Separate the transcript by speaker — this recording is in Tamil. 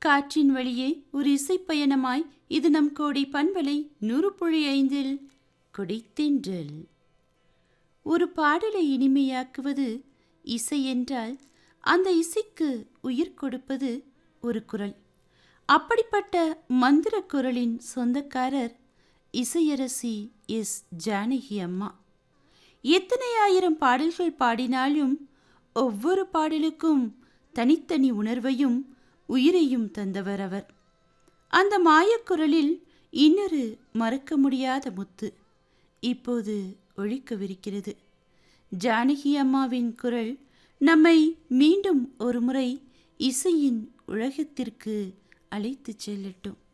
Speaker 1: காற்றின் வழியே ஒரு இசைப்பயணமாய் இது நம் கோடி பண்பலை நூறு புள்ளி ஐந்தில் கொடித்தென்றல் ஒரு பாடலை இனிமையாக்குவது இசை என்றால் அந்த இசைக்கு உயிர் கொடுப்பது ஒரு குரல் அப்படிப்பட்ட மந்திர குரலின் சொந்தக்காரர் இசையரசி எஸ் ஜானகி அம்மா எத்தனை ஆயிரம் பாடல்கள் பாடினாலும் ஒவ்வொரு பாடலுக்கும் தனித்தனி உணர்வையும் உயிரையும் தந்தவர் அவர் அந்த மாயக்குரலில் இன்னொரு மறக்க முடியாத முத்து இப்போது ஒழிக்கவிருக்கிறது ஜானகி அம்மாவின் குரல் நம்மை மீண்டும் ஒரு முறை இசையின் உலகத்திற்கு அழைத்துச் செல்லட்டும்